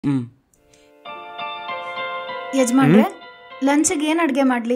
ಹ್ಞೂ ಯಜಮಾನ್ರೆ ಲಂಚಿಗೆ ಏನು ಅಡುಗೆ ಮಾಡಲಿ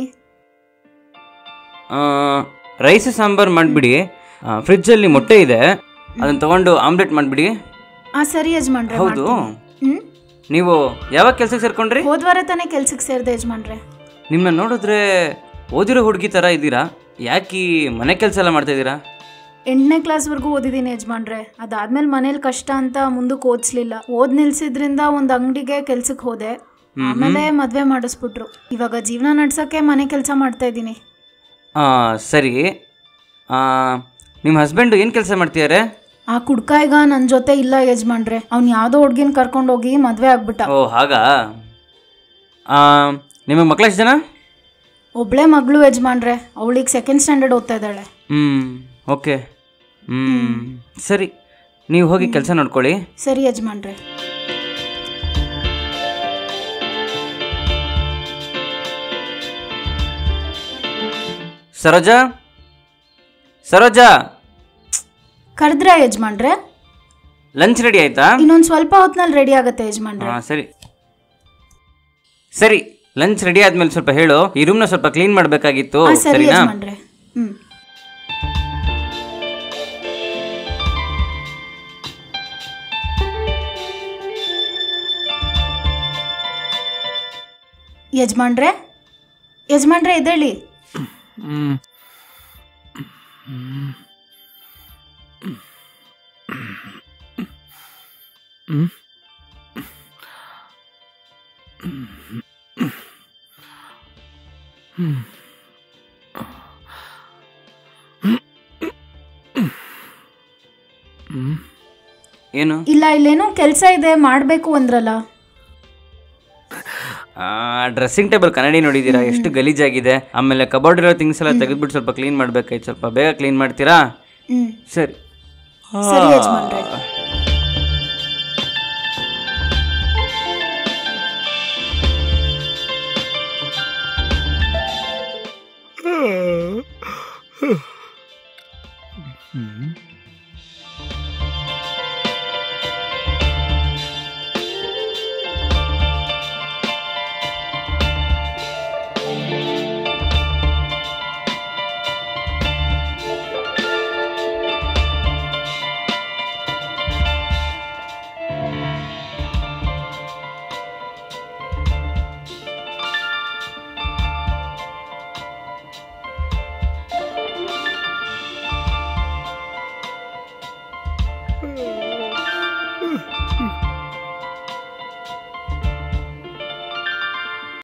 ರೈಸ್ ಸಾಂಬಾರು ಮಾಡಿಬಿಡಿ ಫ್ರಿಜ್ಜಲ್ಲಿ ಮೊಟ್ಟೆ ಇದೆ ಅದನ್ನು ತಗೊಂಡು ಆಮ್ಲೆಟ್ ಮಾಡಿಬಿಡಿ ಆ ಸರಿ ಯಜಮಾನ್ರೆ ಹೌದು ಹ್ಞೂ ನೀವು ಯಾವಾಗ ಕೆಲಸಕ್ಕೆ ಸೇರ್ಕೊಂಡ್ರಿ ಹೋದ್ವಾರ ತಾನೇ ಕೆಲ್ಸಕ್ಕೆ ಸೇರಿದೆ ಯಜಮಾನ್ರೆ ನಿಮ್ಮನ್ನ ನೋಡಿದ್ರೆ ಓದಿರೋ ಹುಡುಗಿ ಥರ ಇದ್ದೀರಾ ಯಾಕೆ ಈ ಮನೆ ಕೆಲಸ ಎಲ್ಲ ಮಾಡ್ತಾ ಇದ್ದೀರಾ ಎಂಟನೇ ಕ್ಲಾಸ್ವರೆಗೂ ಓದಿದ್ದೀನಿ ಯಜಮಾನ್ರೆ ಅದಾದ್ಮೇಲೆ ಮನೇಲಿ ಕಷ್ಟ ಅಂತ ಮುಂದಕ್ಕೆ ಓದಿಸ್ಲಿಲ್ಲ ಓದ್ ನಿಲ್ಸಿದ್ರಿಂದ ಒಂದು ಅಂಗಡಿಗೆ ಕೆಲ್ಸಕ್ಕೆ ಹೋದೆ ಆಮೇಲೆ ಮದುವೆ ಮಾಡಿಸ್ಬಿಟ್ರು ಇವಾಗ ಜೀವನ ನಡ್ಸೋಕ್ಕೆ ಮನೆ ಕೆಲಸ ಮಾಡ್ತಾ ಇದ್ದೀನಿ ಆ, ಸರಿ ಆ, ನಿಮ್ಮ ಹಸ್ಬೆಂಡು ಏನು ಕೆಲಸ ಮಾಡ್ತಿದ್ದಾರೆ ಆ ಕುಡ್ಕ ಈಗ ನನ್ನ ಜೊತೆ ಇಲ್ಲ ಯಜಮಾನ್ರೆ ಅವ್ನು ಯಾವುದೋ ಹುಡ್ಗಿನ ಕರ್ಕೊಂಡೋಗಿ ಮದುವೆ ಆಗ್ಬಿಟ್ಟ ಓ ಹಾಗಾ ಆ, ನಿಮಗೆ ಮಕ್ಳು ಎಷ್ಟು ಜನ ಒಬ್ಳೆ ಮಗಳು ಯಜಮಾನ್ರೆ ಅವಳಿಗೆ ಸೆಕೆಂಡ್ ಸ್ಟ್ಯಾಂಡರ್ಡ್ ಓದ್ತಾ ಇದ್ದಾಳೆ ಹ್ಞೂ ಓಕೆ ಹ್ಞೂ ಸರಿ ನೀವು ಹೋಗಿ ಕೆಲಸ ನೋಡ್ಕೊಳ್ಳಿ ಸರಿ ಯಜಮಾನ್ರೆ ಸರೋಜಾ ಸರೋಜಾ ಕರೆದ್ರ ಯಜಮಾನ್ರೆ ಲಂಚ್ ರೆಡಿ ಆಯ್ತಾ ಇನ್ನೊಂದು ಸ್ವಲ್ಪ ಹೊತ್ನಲ್ಲಿ ರೆಡಿ ಆಗುತ್ತೆ ಯಜಮಾನ್ರೆ ಹಾಂ ಸರಿ ಸರಿ ಲಂಚ್ ರೆಡಿ ಆದ್ಮೇಲೆ ಸ್ವಲ್ಪ ಹೇಳು ಈ ರೂಮ್ನ ಸ್ವಲ್ಪ ಕ್ಲೀನ್ ಮಾಡಬೇಕಾಗಿತ್ತು ಆ, ಸರಿ ಸರಿನಾ ಯಜಮಾನ್ರೆ ಹ್ಮ್ ಯಜಮಾನ್ರೆ ಯಜಮಾನ್ರೆ ಎದ್ದೇಳಿ ಏನು ಇಲ್ಲ ಇಲ್ಲೇನೋ ಕೆಲಸ ಇದೆ ಮಾಡಬೇಕು ಅಂದ್ರಲ್ಲ ಡ್ರೆಸ್ಸಿಂಗ್ ಟೇಬಲ್ ಕನ್ನಡಿ ನೋಡಿದ್ದೀರಾ ಎಷ್ಟು ಗಲೀಜಾಗಿದೆ ಆಮೇಲೆ ಕಬೋರ್ಡ್ ಇರೋ ಥಿಂಗ್ಸ್ ಎಲ್ಲ ತೆಗೆದ್ಬಿಟ್ಟು ಸ್ವಲ್ಪ ಕ್ಲೀನ್ ಮಾಡ್ಬೇಕಾಯ್ತು ಸ್ವಲ್ಪ ಬೇಗ ಕ್ಲೀನ್ ಮಾಡ್ತೀರಾ ಹ್ಮ್ ಸರಿ ಸರಿ ಯಜಮಾನ್ರೆ